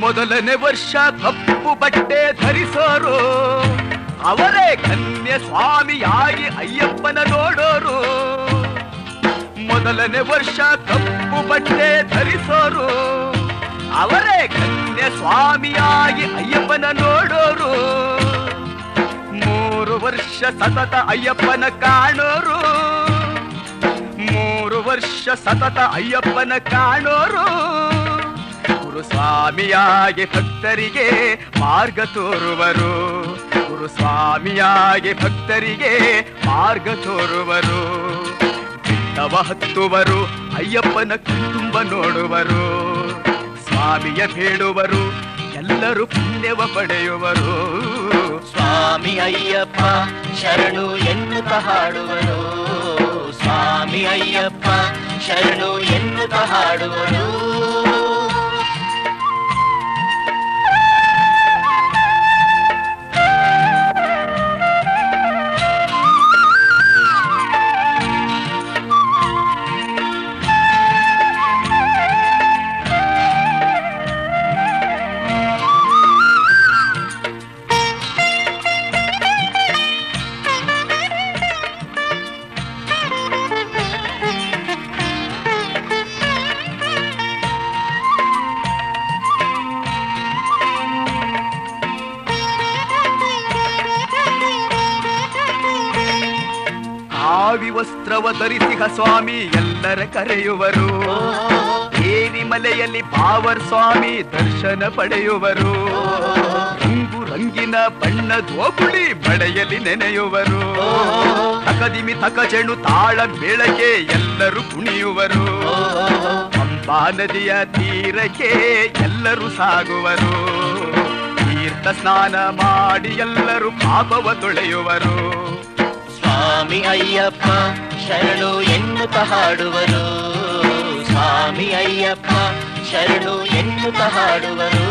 ಮೊದಲನೇ ವರ್ಷ ಕಪ್ಪು ಬಟ್ಟೆ ಧರಿಸೋರು ಅವರೇ ಕನ್ಯ ಸ್ವಾಮಿಯಾಗಿ ಅಯ್ಯಪ್ಪನ ನೋಡೋರು ಮೊದಲನೇ ವರ್ಷ ಕಪ್ಪು ಬಟ್ಟೆ ಧರಿಸೋರು ಅವರೇ ಕನ್ಯ ಸ್ವಾಮಿಯಾಗಿ ಅಯ್ಯಪ್ಪನ ನೋಡೋರು ಮೂರು ವರ್ಷ ಸತತ ಅಯ್ಯಪ್ಪನ ಕಾಣೋರು ಮೂರು ವರ್ಷ ಸತತ ಅಯ್ಯಪ್ಪನ ಕಾಣೋರು ಗುರುಸ್ವಾಮಿಯಾಗಿ ಭಕ್ತರಿಗೆ ಮಾರ್ಗ ತೋರುವರು ಗುರುಸ್ವಾಮಿಯಾಗಿ ಭಕ್ತರಿಗೆ ಮಾರ್ಗ ತೋರುವರು ಬೆಟ್ಟವ ಹತ್ತುವರು ಅಯ್ಯಪ್ಪನ ಕಣ್ತುಂಬ ನೋಡುವರು ಸ್ವಾಮಿಯ ಬೇಡುವರು ಎಲ್ಲರೂ ಪುಣ್ಯವ ಪಡೆಯುವರು ಸ್ವಾಮಿ ಅಯ್ಯಪ್ಪ ಶರಣು ಎನ್ನುತ್ತ ಹಾಡುವರು ಸ್ವಾಮಿ ಅಯ್ಯಪ್ಪ ಶರಣು ಎನ್ನುತ್ತ ಹಾಡುವರು ಆವಿ ವಸ್ತ್ರವ ಧರಿಸಿಹ ಸ್ವಾಮಿ ಎಲ್ಲರ ಕರೆಯುವರು ಏರಿ ಮಲೆಯಲ್ಲಿ ಪಾವರ್ ಸ್ವಾಮಿ ದರ್ಶನ ಪಡೆಯುವರು ರಂಗು ರಂಗಿನ ಬಣ್ಣ ಧೋಪುಳಿ ಬಳೆಯಲ್ಲಿ ನೆನೆಯುವರು ತಕದಿಮಿ ತಕಚೆಣು ತಾಳ ಬೆಳಗ್ಗೆ ಎಲ್ಲರೂ ಕುಣಿಯುವರು ಪಂಬಾ ನದಿಯ ತೀರಕ್ಕೆ ಎಲ್ಲರೂ ಸಾಗುವರು ತೀರ್ಥ ಸ್ನಾನ ಮಾಡಿ ಎಲ್ಲರೂ ಪಾಪವ ತೊಳೆಯುವರು ಸ್ವಾಮಿ ಅಯ್ಯಪ್ಪ ಶರಣು ಎನ್ನುತ್ತ ಹಾಡುವರು ಸ್ವಾಮಿ ಅಯ್ಯಪ್ಪ ಶರಣು ಎನ್ನುತ್ತ ಹಾಡುವರು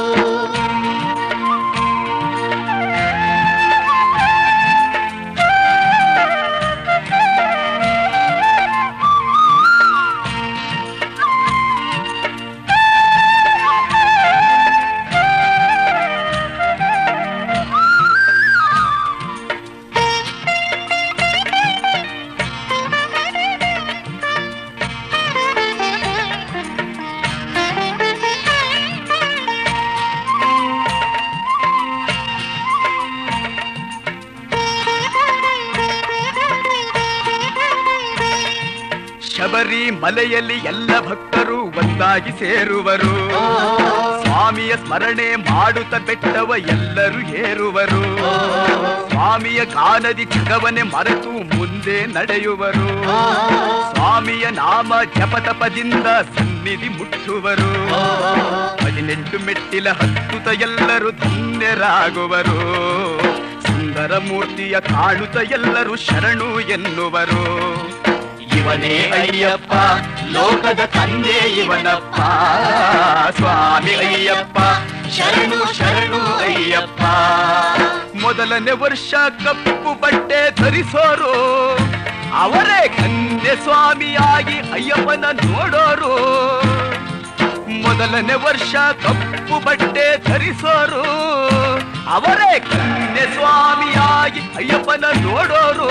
ಶಬರಿ ಮಲೆಯಲ್ಲಿ ಎಲ್ಲ ಭಕ್ತರು ಒಂದಾಗಿ ಸೇರುವರು ಸ್ವಾಮಿಯ ಸ್ಮರಣೆ ಮಾಡುತ್ತ ಬೆಟ್ಟವ ಎಲ್ಲರೂ ಏರುವರು ಸ್ವಾಮಿಯ ಕಾನದಿ ಜಗವನೆ ಮರೆತು ಮುಂದೆ ನಡೆಯುವರು ಸ್ವಾಮಿಯ ನಾಮ ಜಪತಪದಿಂದ ಸನ್ನಿಧಿ ಮುಟ್ಟುವರು ಹದಿನೆಂಟು ಮೆಟ್ಟಿಲ ಹತ್ತುತ್ತ ಎಲ್ಲರೂ ಧನ್ಯರಾಗುವರು ಸುಂದರ ಮೂರ್ತಿಯ ಕಾಣುತ್ತ ಎಲ್ಲರೂ ಶರಣು ಎನ್ನುವರು ಇವನೇ ಅಯ್ಯಪ್ಪ ಲೋಕದ ತಂದೆ ಇವನಪ್ಪ ಸ್ವಾಮಿ ಅಯ್ಯಪ್ಪ ಶರಣು ಶರಣು ಅಯ್ಯಪ್ಪ ಮೊದಲನೇ ವರ್ಷ ಕಪ್ಪು ಬಟ್ಟೆ ಧರಿಸೋರು ಅವರೇ ಕನ್ಯೆ ಸ್ವಾಮಿಯಾಗಿ ಅಯ್ಯಪ್ಪನ ನೋಡೋರು ಮೊದಲನೇ ವರ್ಷ ಕಪ್ಪು ಬಟ್ಟೆ ಧರಿಸೋರು ಅವರೇ ಕನ್ಯೆ ಸ್ವಾಮಿಯಾಗಿ ಅಯ್ಯಪ್ಪನ ನೋಡೋರು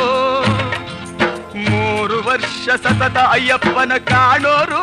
ಮೂರು ವರ್ಷ ಸತತ ಅಯ್ಯಪ್ಪನ ಕಾಣೋರು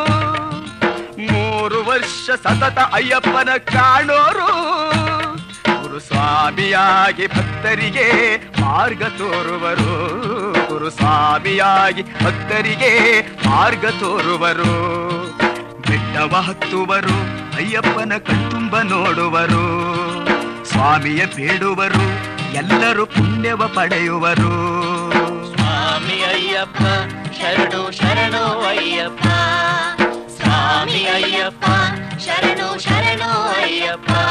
ಮೂರು ವರ್ಷ ಸತತ ಅಯ್ಯಪ್ಪನ ಕಾಣೋರು ಗುರುಸ್ವಾಮಿಯಾಗಿ ಭಕ್ತರಿಗೆ ಮಾರ್ಗ ತೋರುವರು ಗುರುಸ್ವಾಮಿಯಾಗಿ ಭಕ್ತರಿಗೆ ಮಾರ್ಗ ತೋರುವರು ಬೆಟ್ಟವ ಹತ್ತುವರು ಅಯ್ಯಪ್ಪನ ಕಣ್ತುಂಬ ನೋಡುವರು ಸ್ವಾಮಿಯ ಬೇಡುವರು ಎಲ್ಲರೂ ಪುಣ್ಯವ ಪಡೆಯುವರು ಸ್ವಾಮಿ ಅಯ್ಯಪ್ಪ ಶರಣು ಶರಣು ಅಯ್ಯಪ್ಪ ಸ್ವಾಮಿ ಅಯ್ಯಪ್ಪ ಶರಣು ಶರಣು ಅಯ್ಯಪ್ಪ